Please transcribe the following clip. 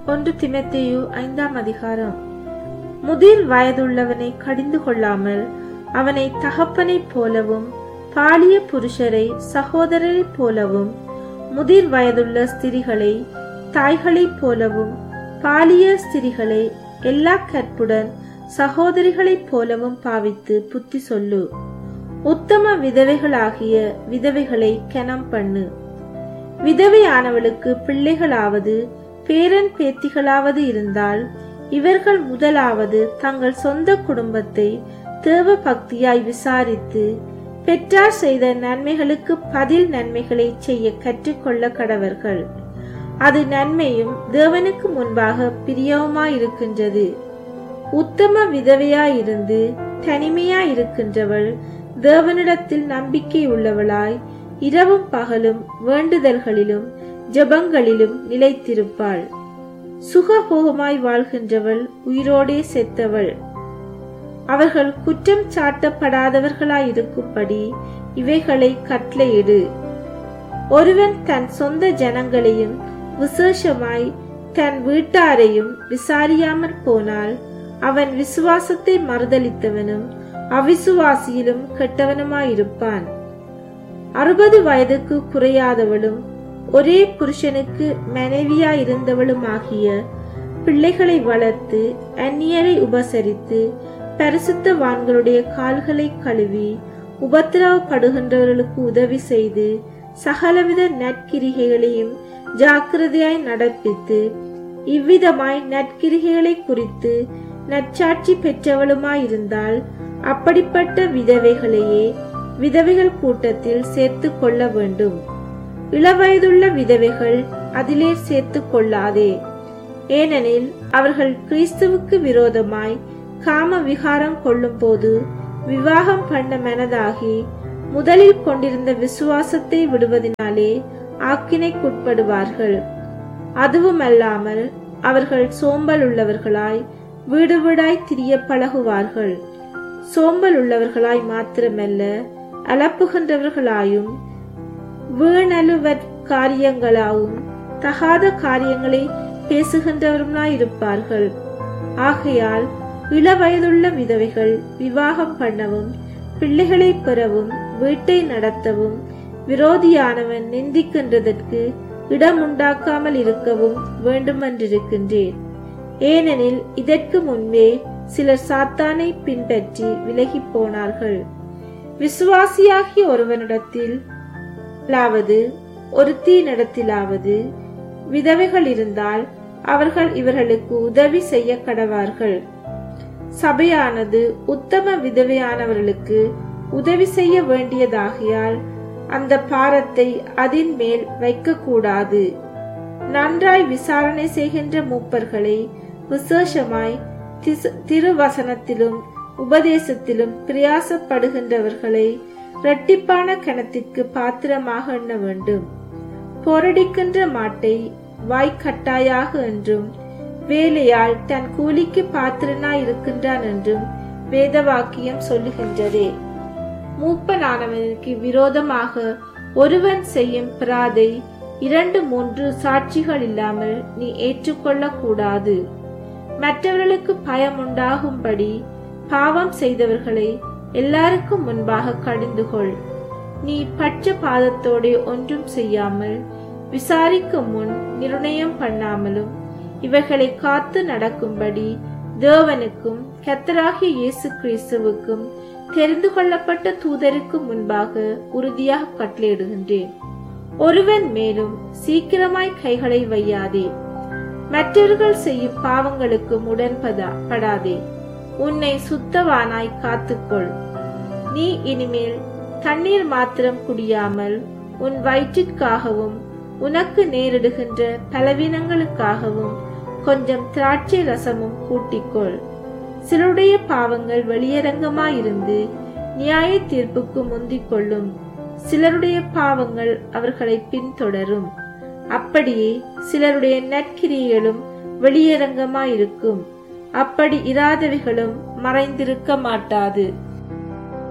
ஒன்று திமத்தேயு ஐந்தாம் அதிகாரம் முதிர் வயதுள்ளவனை கடிந்து கொள்ளாமல் அவனை தகப்பனைப் போலவும் பாலிய புருஷரை சகோதரரைப் போலவும் முதிர் வயதுள்ள ஸ்திரிகளை தாய்களைப் போலவும் பாலிய ஸ்திரிகளை எல்லா கற்புடன் சகோதரிகளைப் போலவும் பாவித்து புத்தி சொல்லு உத்தம விதவைகளாகிய விதவைகளை கனம் பண்ணு விதவையானவளுக்கு பிள்ளைகளாவது பேரன் பேத்திகளாவது இருந்தால் இவர்கள் முதலாவது தங்கள் சொந்த குடும்பத்தை தேவ பக்தியாய் விசாரித்து பெற்றார் செய்த நன்மைகளுக்கு பதில் நன்மைகளை செய்ய கற்றுக்கொள்ள கடவர்கள் அது நன்மையும் தேவனுக்கு முன்பாக பிரியவுமாயிருக்கின்றது உத்தம விதவையாயிருந்து தனிமையாயிருக்கின்றவள் தேவனிடத்தில் நம்பிக்கை உள்ளவளாய் இரவும் பகலும் வேண்டுதல்களிலும் ஜெபங்களிலும் நிலைத்திருப்பாள் சுகபோகமாய் வாழ்கின்றவள் உயிரோடே செத்தவள் அவர்கள் குற்றம் சாட்டப்படாதவர்களாயிருக்கும்படி இவைகளை கட்டளையிடு ஒருவன் தன் சொந்த ஜனங்களையும் விசேஷமாய் தன் வீட்டாரையும் விசாரியாமற் போனால் அவன் விசுவாசத்தை மறுதளித்தவனும் அவிசுவாசியிலும் கெட்டவனுமாயிருப்பான் அறுபது வயதுக்கு குறையாதவளும் ஒரே புருஷனுக்கு மனைவியாயிருந்தவளுமாகிய பிள்ளைகளை வளர்த்து அந்நியரை உபசரித்து பரிசுத்தவான்களுடைய கால்களை கழுவி உபத்திரவப்படுகின்றவர்களுக்கு உதவி செய்து சகலவித நற்கிரிகைகளையும் ஜாக்கிரதையாய் நடப்பித்து இவ்விதமாய் நற்கிரிகைகளை குறித்து நற்சாட்சி பெற்றவளுமாயிருந்தால் அப்படிப்பட்ட விதவைகளையே விதவைகள் கூட்டத்தில் சேர்த்து கொள்ள வேண்டும் இளவயதுள்ள விதவைகள் அதிலே சேர்த்து கொள்ளாதே ஏனெனில் அவர்கள் கிறிஸ்துவுக்கு விரோதமாய் காம விகாரம் கொள்ளும் போது விவாகம் பண்ண மனதாகி முதலில் கொண்டிருந்த விசுவாசத்தை விடுவதனாலே ஆக்கினைக்குட்படுவார்கள் அதுவுமல்லாமல் அவர்கள் சோம்பல் உள்ளவர்களாய் வீடு வீடாய் திரிய பழகுவார்கள் சோம்பல் உள்ளவர்களாய் மாத்திரமல்ல அலப்புகின்றவர்களாயும் வீணலுவற் காரியங்களாவும் தகாத காரியங்களை பேசுகின்றவருமாயிருப்பார்கள் ஆகையால் இளவயதுள்ள விதவைகள் விவாகம் பண்ணவும் பிள்ளைகளை பெறவும் வீட்டை நடத்தவும் விரோதியானவன் நிந்திக்கின்றதற்கு இடம் உண்டாக்காமல் இருக்கவும் வேண்டுமென்றிருக்கின்றேன் ஏனெனில் இதற்கு முன்பே சிலர் சாத்தானை பின்பற்றி விலகிப் போனார்கள் விசுவாசியாகிய ஒருவனிடத்தில் லாவது ஒருத்தியினிடத்திலாவது விதவைகள் இருந்தால் அவர்கள் இவர்களுக்கு உதவி செய்ய கடவார்கள் சபையானது உத்தம விதவையானவர்களுக்கு உதவி செய்ய வேண்டியதாகியால் அந்த பாரத்தை அதின் மேல் வைக்கக்கூடாது நன்றாய் விசாரணை செய்கின்ற மூப்பர்களை விசேஷமாய் திருவசனத்திலும் உபதேசத்திலும் பிரயாசப்படுகின்றவர்களை இரட்டிப்பான கணத்திற்கு பாத்திரமாக எண்ண வேண்டும் போரடிக்கின்ற மாட்டை வாய்க்கட்டாயாக என்றும் வேலையால் தன் கூலிக்கு பாத்திரனாய் இருக்கின்றான் என்றும் வேதவாக்கியம் சொல்லுகின்றதே மூப்பனானவனுக்கு விரோதமாக ஒருவன் செய்யும் பிராதை இரண்டு மூன்று சாட்சிகள் இல்லாமல் நீ ஏற்றுக்கொள்ளக் கூடாது மற்றவர்களுக்கு பயம் உண்டாகும்படி பாவம் செய்தவர்களை எல்லாருக்கும் முன்பாக கடிந்து கொள் நீ பட்ச பாதத்தோടെ ஒன்றும் செய்யாமல் விசாரிக்கும் முன் நிர்ணயம் பண்ணாமலும் இவைகளை காத்து நடக்கும்படி தேவனுக்கும் கத்தராகிய இயேசு கிறிஸ்துவுக்கும் தெரிந்து கொள்ளப்பட்ட தூதருக்கு முன்பாக உறுதியாக கட்டளையிடுகின்றேன் ஒருவன் மேலும் சீக்கிரமாய் கைகளை வையாதே மற்றவர்கள் செய்யும் பாவங்களுக்கு உடன்பதா படாதே உன்னை சுத்தவானாய் காத்துக்கொள் நீ இனிமேல் தண்ணீர் மாத்திரம் குடியாமல் உன் வயிற்றிற்காகவும் உனக்கு நேரிடுகின்ற பலவீனங்களுக்காகவும் கொஞ்சம் திராட்சை ரசமும் கூட்டிக்கொள் சிலருடைய பாவங்கள் வெளியரங்கமாயிருந்து நியாய தீர்ப்புக்கு முந்திக் கொள்ளும் சிலருடைய பாவங்கள் அவர்களை பின்தொடரும் அப்படியே சிலருடைய நற்கிரியைகளும் வெளியரங்கமாயிருக்கும் அப்படி இராதவைகளும் மறைந்திருக்க மாட்டாது